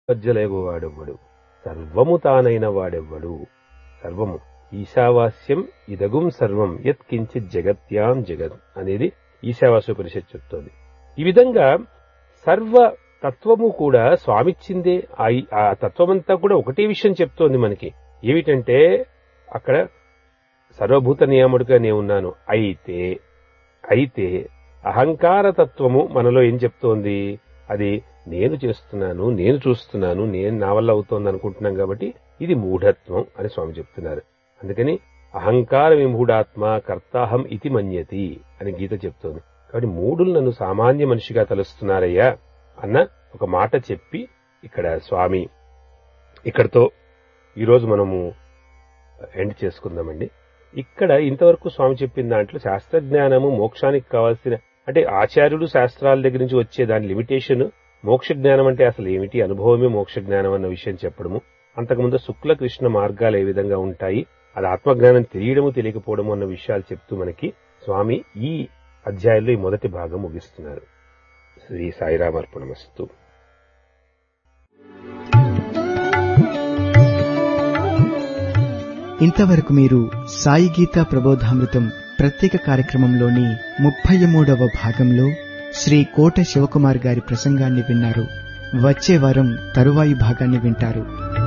మధ్యలేగు వాడెవ్వడు సర్వము తానైన వాడెవ్వడు సర్వము ఈశావాస్యం ఇదగుం సర్వం యత్ కించిత్ జగత్యాం జగత్ అనేది ఈశావాస్యోపనిషత్ చెప్తోంది ఈ విధంగా సర్వ తత్వము కూడా స్వామిచ్చిందే ఆ- ఆ తత్వమంతా కూడా ఒకటే విషయం చెప్తోంది మనకి ఏమిటంటే అక్కడ సర్వభూత నియామకుడిగా నేను ఉన్నాను అయితే అయితే అహంకార తత్వము మనలో ఏం చెప్తోంది అది నేను చేస్తున్నాను నేను చూస్తున్నాను నేను నా వల్ల అవుతోంది అనుకుంటున్నాం కాబట్టి ఇది మూఢత్వం అని స్వామి చెప్తున్నారు అందుకని అహంకార విమూఢాత్మ కర్తాహం ఇతి మన్యతి అని గీత చెప్తోంది కాబట్టి మూడులు నన్ను సామాన్య మనిషిగా తలుస్తున్నారయ్యా అన్న ఒక మాట చెప్పి ఇక్కడ స్వామి ఇక్కడతో ఈరోజు మనము ఎండ్ చేసుకుందామండి ఇక్కడ ఇంతవరకు స్వామి చెప్పిన దాంట్లో శాస్త్రజ్ఞానము మోక్షానికి కావాల్సిన అంటే ఆచార్యుడు శాస్త్రాల దగ్గర నుంచి వచ్చే దాని లిమిటేషన్ మోక్ష జ్ఞానం అంటే అసలు ఏమిటి అనుభవమే మోక్ష జ్ఞానం అన్న విషయం చెప్పడము అంతకుముందు శుక్ల కృష్ణ మార్గాలు ఏ విధంగా ఉంటాయి అది ఆత్మజ్ఞానం తెలియడము తెలియకపోవడము అన్న విషయాలు చెప్తూ మనకి స్వామి ఈ అధ్యాయంలో ఈ మొదటి భాగం ముగిస్తున్నారు శ్రీ సాయిరామర్పణమస్తు ఇంతవరకు మీరు సాయి గీత ప్రబోధామృతం ప్రత్యేక కార్యక్రమంలోని ముప్పై మూడవ భాగంలో శ్రీ కోట శివకుమార్ గారి ప్రసంగాన్ని విన్నారు వచ్చే వారం తరువాయి భాగాన్ని వింటారు